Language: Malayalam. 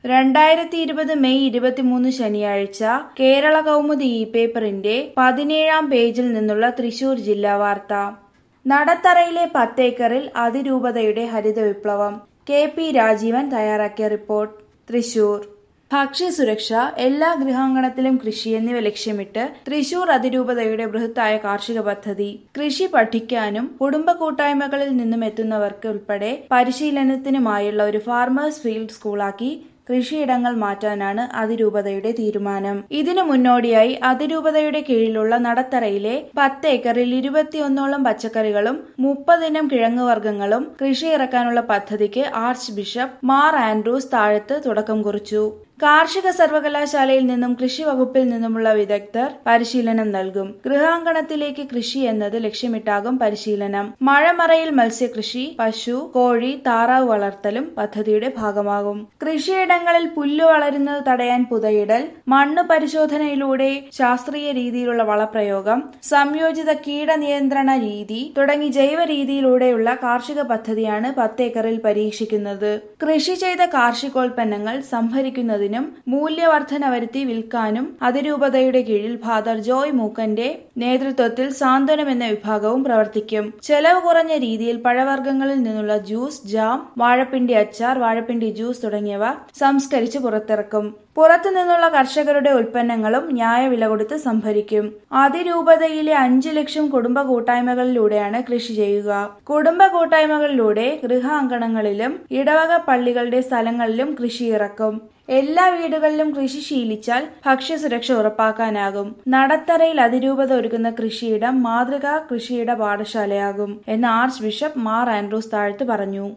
രണ്ടായിരത്തി ഇരുപത് മെയ് ഇരുപത്തിമൂന്ന് ശനിയാഴ്ച കേരള കൗമുദി ഇ പേപ്പറിന്റെ പതിനേഴാം പേജിൽ നിന്നുള്ള തൃശൂർ ജില്ലാ വാർത്ത നടത്തറയിലെ പത്തേക്കറിൽ അതിരൂപതയുടെ ഹരിത വിപ്ലവം കെ പി രാജീവൻ തയ്യാറാക്കിയ റിപ്പോർട്ട് തൃശൂർ ഭക്ഷ്യസുരക്ഷ എല്ലാ ഗൃഹാങ്കണത്തിലും കൃഷി എന്നിവ ലക്ഷ്യമിട്ട് തൃശൂർ അതിരൂപതയുടെ ബൃഹത്തായ കാർഷിക പദ്ധതി കൃഷി പഠിക്കാനും കുടുംബ കൂട്ടായ്മകളിൽ നിന്നും എത്തുന്നവർക്ക് ഉൾപ്പെടെ പരിശീലനത്തിനുമായുള്ള ഒരു ഫാർമേഴ്സ് ഫീൽഡ് സ്കൂളാക്കി കൃഷിയിടങ്ങൾ മാറ്റാനാണ് അതിരൂപതയുടെ തീരുമാനം ഇതിനു മുന്നോടിയായി അതിരൂപതയുടെ കീഴിലുള്ള നടത്തറയിലെ പത്ത് ഏക്കറിൽ ഇരുപത്തിയൊന്നോളം പച്ചക്കറികളും മുപ്പതിനം കിഴങ്ങുവർഗ്ഗങ്ങളും കൃഷി ഇറക്കാനുള്ള പദ്ധതിക്ക് ആർച്ച് ബിഷപ്പ് മാർ ആൻഡ്രൂസ് താഴത്ത് തുടക്കം കുറിച്ചു കാർഷിക സർവകലാശാലയിൽ നിന്നും കൃഷി വകുപ്പിൽ നിന്നുമുള്ള വിദഗ്ധർ പരിശീലനം നൽകും ഗൃഹാങ്കണത്തിലേക്ക് കൃഷി എന്നത് ലക്ഷ്യമിട്ടാകും പരിശീലനം മഴമറയിൽ മത്സ്യകൃഷി പശു കോഴി താറാവ് വളർത്തലും പദ്ധതിയുടെ ഭാഗമാകും കൃഷിയിടങ്ങളിൽ പുല്ലു വളരുന്നത് തടയാൻ പുതയിടൽ മണ്ണ് പരിശോധനയിലൂടെ ശാസ്ത്രീയ രീതിയിലുള്ള വളപ്രയോഗം സംയോജിത കീടനിയന്ത്രണ രീതി തുടങ്ങി ജൈവ രീതിയിലൂടെയുള്ള കാർഷിക പദ്ധതിയാണ് പത്തേക്കറിൽ പരീക്ഷിക്കുന്നത് കൃഷി ചെയ്ത കാർഷികോൽപ്പന്നങ്ങൾ സംഭരിക്കുന്നതിന് നും മൂല്യവർധന വരുത്തി വിൽക്കാനും അതിരൂപതയുടെ കീഴിൽ ഫാദർ ജോയ് മൂക്കന്റെ നേതൃത്വത്തിൽ സാന്ത്വനം എന്ന വിഭാഗവും പ്രവർത്തിക്കും ചെലവ് കുറഞ്ഞ രീതിയിൽ പഴവർഗ്ഗങ്ങളിൽ നിന്നുള്ള ജ്യൂസ് ജാം വാഴപ്പിണ്ടി അച്ചാർ വാഴപ്പിണ്ടി ജ്യൂസ് തുടങ്ങിയവ സംസ്കരിച്ച് പുറത്തിറക്കും പുറത്തു നിന്നുള്ള കർഷകരുടെ ഉൽപ്പന്നങ്ങളും ന്യായവില കൊടുത്ത് സംഭരിക്കും അതിരൂപതയിലെ അഞ്ചു ലക്ഷം കുടുംബ കൂട്ടായ്മകളിലൂടെയാണ് കൃഷി ചെയ്യുക കുടുംബ കൂട്ടായ്മകളിലൂടെ ഗൃഹാങ്കണങ്ങളിലും ഇടവക പള്ളികളുടെ സ്ഥലങ്ങളിലും കൃഷി ഇറക്കും എല്ലാ വീടുകളിലും കൃഷി ശീലിച്ചാൽ ഭക്ഷ്യസുരക്ഷ ഉറപ്പാക്കാനാകും നടത്തറയിൽ അതിരൂപത ഒരുക്കുന്ന കൃഷിയിടം മാതൃകാ കൃഷിയിട പാഠശാലയാകും എന്ന് arch bishop Mar Andrews Thazhath പറഞ്ഞു